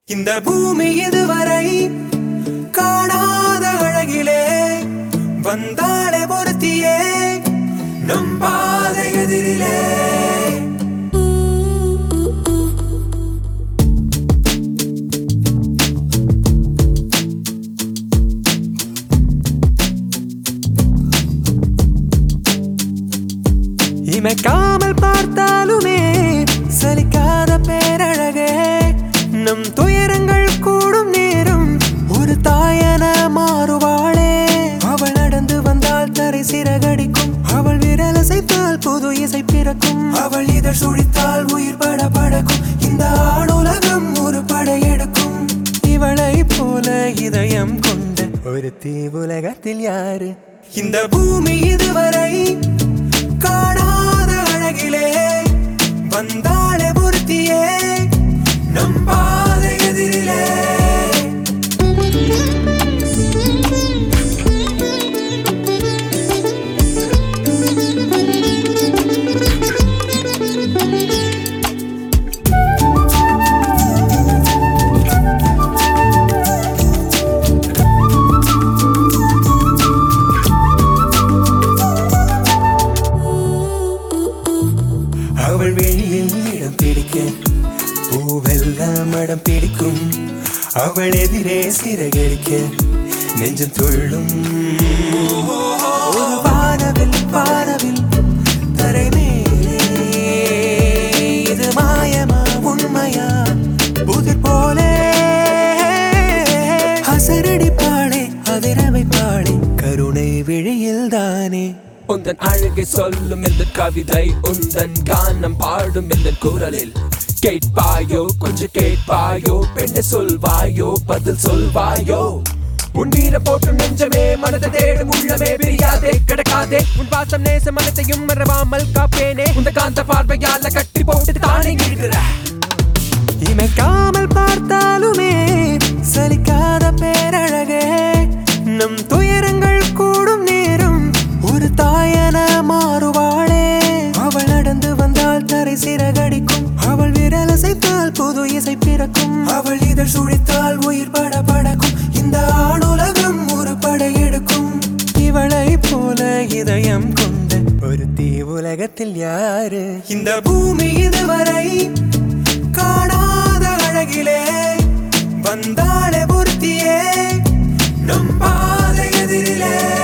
இந்த பூமி இதுவரை காணாத அழகிலே வந்தாளே பொருத்தியே நம் பாதை எதிரிலே இமைக்காமல் பார்த்தாலுமே சலிக்காத பேரழகே நம் துயரங்கள் கூடும் நேரம் ஒரு தாயன மாறுவாளே அவள் நடந்து வந்தால் தரை சிறகடிக்கும் அவள் விரல் அசைத்தால் புது இசை பிறக்கும் அவள் இதழ் சுழித்தால் உயிர் பட படக்கும் இந்த ஆணுலகம் ஒரு படையெடுக்கும் இவளை போல இதயம் கொண்ட ஒரு தீவுலகத்தில் யாரு இந்த பூமி இதுவரை காணாத அழகிலே வந்தாளே பொருத்தியே நம் பாதை எதிரிலே அவள் வெளியில் இடம் பிடிக்க பூவெல்லாம் மடம் பிடிக்கும் அவள் எதிரே சிறகடிக்க நெஞ்சம் துள்ளும் ஒரு வானவில் வானவில் தரை மேலே இது மாயமா உண்மையா புதிர் போலே அசரடிப்பாளே அதிரவைப்பாளே கருணை விழியில் தானே உந்தன் அழகை சொல்லும் இந்த கவிதை உந்தன் கானம் பாடும் இந்த குரலில் கேட்பாயோ கொஞ்சம் கேட்பாயோ பெண்ணை சொல்வாயோ பதில் சொல்வாயோ உன் வீர போட்டும் நெஞ்சமே மனதை தேடும் உள்ளமே பிரியாதே கிடக்காதே உன் பாசம் நேச மனத்தையும் மறவாமல் காப்பேனே உந்த காந்த பார்வையால கட்டி போட்டு தானே இழுக்கிற இமைக்காமல் பார்த்தாலுமே சலிக்காத பேரழகே நம் துயரங்கள் கூடும் நேரம் ஒரு தாயன மாறுவாளே அவள் நடந்து வந்தால் தரை சிறகடிக்கும் அவள் விரல் அசைத்தால் புது இசை பிறக்கும் அவள் இதழ் சுழித்தால் உயிர் பட படக்கும் இந்த ஆணுலகம் ஒரு படையெடுக்கும் இவளை போல இதயம் கொண்ட ஒரு தீ உலகத்தில் யாரு இந்த பூமி இதுவரை காணாத அழகிலே வந்தாளே பொருத்தியே நம் பாதை எதிரிலே